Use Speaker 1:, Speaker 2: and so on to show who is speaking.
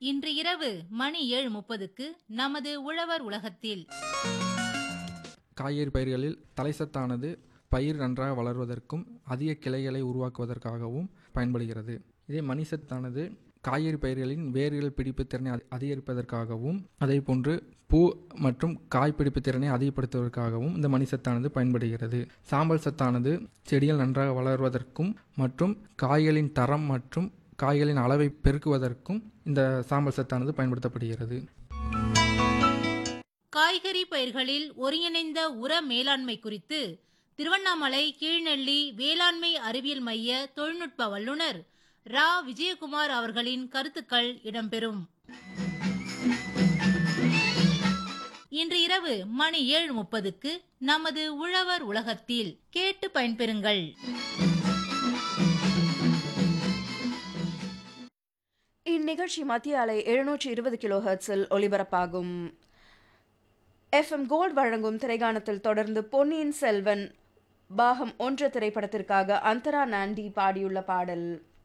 Speaker 1: இன்று இரவு மணி ஏழு முப்பதுக்கு நமது உழவர் உலகத்தில்
Speaker 2: காய்கறி பயிர்களில் தலைசத்தானது பயிர் நன்றாக வளர்வதற்கும் அதிக கிளைகளை உருவாக்குவதற்காகவும் பயன்படுகிறது இதே மணிசத்தானது காய்கறி பயிர்களின் வேர்கள் பிடிப்பு திறனை அதி- அதிகரிப்பதற்காகவும் அதே போன்று பூ மற்றும் காய் பிடிப்பு திறனை அதிகப்படுத்துவதற்காகவும் இந்த மணிசத்தானது பயன்படுகிறது சாம்பல் சத்தானது செடிகள் நன்றாக வளர்வதற்கும் மற்றும் காய்களின் தரம் மற்றும் காய்களின் அளவை பெருக்குவதற்கும் இந்த சாம்பல் சத்தானது பயன்படுத்தப்படுகிறது
Speaker 1: காய்கறி பயிர்களில் ஒருங்கிணைந்த உர மேலாண்மை குறித்து திருவண்ணாமலை கீழ்நெல்லி வேளாண்மை அறிவியல் மைய தொழில்நுட்ப வல்லுநர் ரா விஜயகுமார் அவர்களின் கருத்துக்கள் இடம்பெறும் இன்று இரவு மணி ஏழு முப்பதுக்கு நமது உழவர் உலகத்தில் கேட்டு பயன்பெறுங்கள்
Speaker 3: இந்நிகழ்ச்சி மத்திய அலை எழுநூற்றி இருபது கிலோ ஹெர்ட்ஸில் ஒலிபரப்பாகும் எஃப்எம் கோல்ட் வழங்கும் திரைகாணத்தில் தொடர்ந்து பொன்னியின் செல்வன் பாகம் ஒன்று திரைப்படத்திற்காக அந்தரா நாண்டி பாடியுள்ள பாடல்